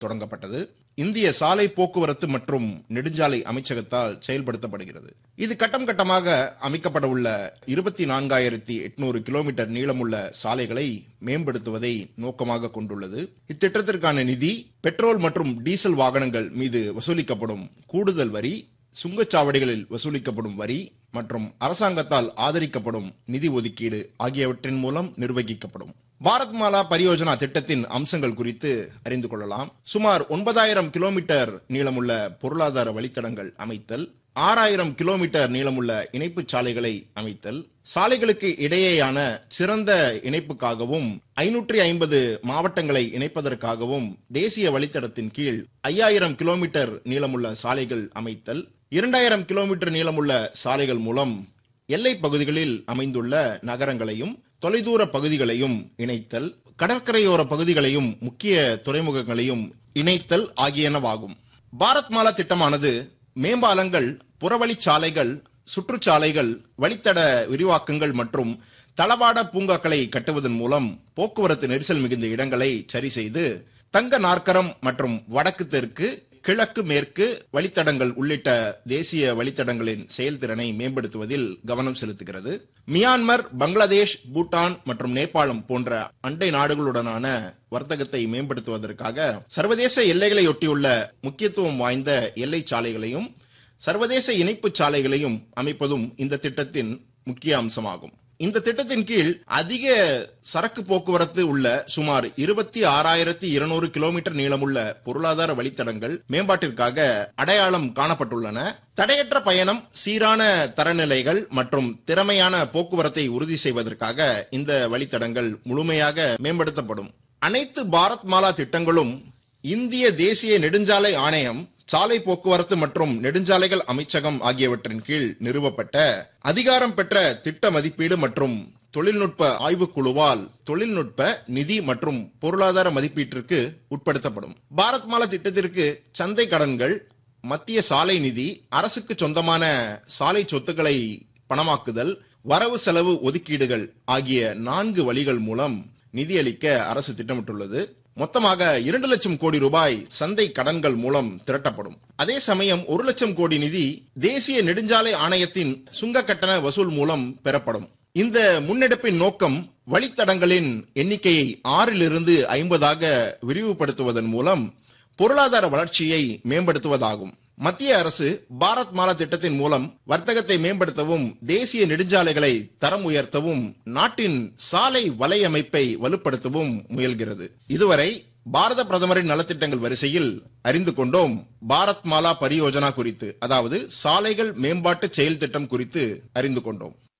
தொடங்கப்பட்டது இந்திய சாலை போக்குவரத்து மற்றும் நெடுஞ்சாலை அமைச்சகத்தால் செயல்படுத்தப்படுகிறது இது கட்டம் கட்டமாக அமைக்கப்பட உள்ள இருபத்தி நான்காயிரத்தி எட்நூறு கிலோமீட்டர் நீளமுள்ள சாலைகளை மேம்படுத்துவதை நோக்கமாக கொண்டுள்ளது இத்திட்டத்திற்கான நிதி பெட்ரோல் மற்றும் டீசல் வாகனங்கள் மீது வசூலிக்கப்படும் கூடுதல் வரி சுங்கச்சாவடிகளில் வசூலிக்கப்படும் வரி மற்றும் அரசாங்கத்தால் ஆதரிக்கப்படும் நிதி ஒதுக்கீடு ஆகியவற்றின் மூலம் நிர்வகிக்கப்படும் பாரத் மாலா பரியோஜனா திட்டத்தின் அம்சங்கள் குறித்து அறிந்து கொள்ளலாம் சுமார் ஒன்பதாயிரம் கிலோமீட்டர் நீளமுள்ள பொருளாதார வழித்தடங்கள் அமைத்தல் ஆறாயிரம் கிலோமீட்டர் நீளமுள்ள இணைப்புச் சாலைகளை அமைத்தல் சாலைகளுக்கு இடையேயான சிறந்த இணைப்புக்காகவும் ஐநூற்றி ஐம்பது மாவட்டங்களை இணைப்பதற்காகவும் தேசிய வழித்தடத்தின் கீழ் ஐயாயிரம் கிலோமீட்டர் நீளமுள்ள சாலைகள் அமைத்தல் இரண்டாயிரம் கிலோமீட்டர் நீளமுள்ள சாலைகள் மூலம் எல்லை பகுதிகளில் அமைந்துள்ள நகரங்களையும் தொலைதூர பகுதிகளையும் இணைத்தல் கடற்கரையோர பகுதிகளையும் முக்கிய துறைமுகங்களையும் இணைத்தல் ஆகியனவாகும் பாரத் மாலா திட்டமானது மேம்பாலங்கள் புறவழிச்சாலைகள் சுற்றுச்சாலைகள் வழித்தட விரிவாக்கங்கள் மற்றும் தளவாட பூங்காக்களை கட்டுவதன் மூலம் போக்குவரத்து நெரிசல் மிகுந்த இடங்களை சரி செய்து தங்க நாற்கரம் மற்றும் வடக்கு தெற்கு கிழக்கு மேற்கு வழித்தடங்கள் உள்ளிட்ட தேசிய வழித்தடங்களின் செயல்திறனை மேம்படுத்துவதில் கவனம் செலுத்துகிறது மியான்மர் பங்களாதேஷ் பூட்டான் மற்றும் நேபாளம் போன்ற அண்டை நாடுகளுடனான வர்த்தகத்தை மேம்படுத்துவதற்காக சர்வதேச எல்லைகளையொட்டியுள்ள முக்கியத்துவம் வாய்ந்த எல்லை சாலைகளையும் சர்வதேச இணைப்பு சாலைகளையும் அமைப்பதும் இந்த திட்டத்தின் முக்கிய அம்சமாகும் இந்த திட்டத்தின் கீழ் அதிக சரக்கு போக்குவரத்து உள்ள சுமார் இருபத்தி ஆறாயிரத்தி இருநூறு கிலோமீட்டர் நீளமுள்ள பொருளாதார வழித்தடங்கள் மேம்பாட்டிற்காக அடையாளம் காணப்பட்டுள்ளன தடையற்ற பயணம் சீரான தரநிலைகள் மற்றும் திறமையான போக்குவரத்தை உறுதி செய்வதற்காக இந்த வழித்தடங்கள் முழுமையாக மேம்படுத்தப்படும் அனைத்து பாரத் மாலா திட்டங்களும் இந்திய தேசிய நெடுஞ்சாலை ஆணையம் சாலை போக்குவரத்து மற்றும் நெடுஞ்சாலைகள் அமைச்சகம் ஆகியவற்றின் கீழ் நிறுவப்பட்ட அதிகாரம் பெற்ற திட்ட மதிப்பீடு மற்றும் தொழில்நுட்ப ஆய்வுக்குழுவால் தொழில்நுட்ப நிதி மற்றும் பொருளாதார மதிப்பீட்டிற்கு உட்படுத்தப்படும் பாரத் மாலா திட்டத்திற்கு சந்தை கடன்கள் மத்திய சாலை நிதி அரசுக்கு சொந்தமான சாலை சொத்துக்களை பணமாக்குதல் வரவு செலவு ஒதுக்கீடுகள் ஆகிய நான்கு வழிகள் மூலம் நிதியளிக்க அரசு திட்டமிட்டுள்ளது மொத்தமாக இரண்டு லட்சம் கோடி ரூபாய் சந்தை கடன்கள் மூலம் திரட்டப்படும் அதே சமயம் ஒரு லட்சம் கோடி நிதி தேசிய நெடுஞ்சாலை ஆணையத்தின் சுங்க கட்டண வசூல் மூலம் பெறப்படும் இந்த முன்னெடுப்பின் நோக்கம் வழித்தடங்களின் எண்ணிக்கையை ஆறிலிருந்து ஐம்பதாக விரிவுபடுத்துவதன் மூலம் பொருளாதார வளர்ச்சியை மேம்படுத்துவதாகும் மத்திய அரசு பாரத் மாலா திட்டத்தின் மூலம் வர்த்தகத்தை மேம்படுத்தவும் தேசிய நெடுஞ்சாலைகளை தரம் உயர்த்தவும் நாட்டின் சாலை வலையமைப்பை வலுப்படுத்தவும் முயல்கிறது இதுவரை பாரத பிரதமரின் நலத்திட்டங்கள் வரிசையில் அறிந்து கொண்டோம் பாரத் மாலா பரியோஜனா குறித்து அதாவது சாலைகள் மேம்பாட்டு செயல் திட்டம் குறித்து அறிந்து கொண்டோம்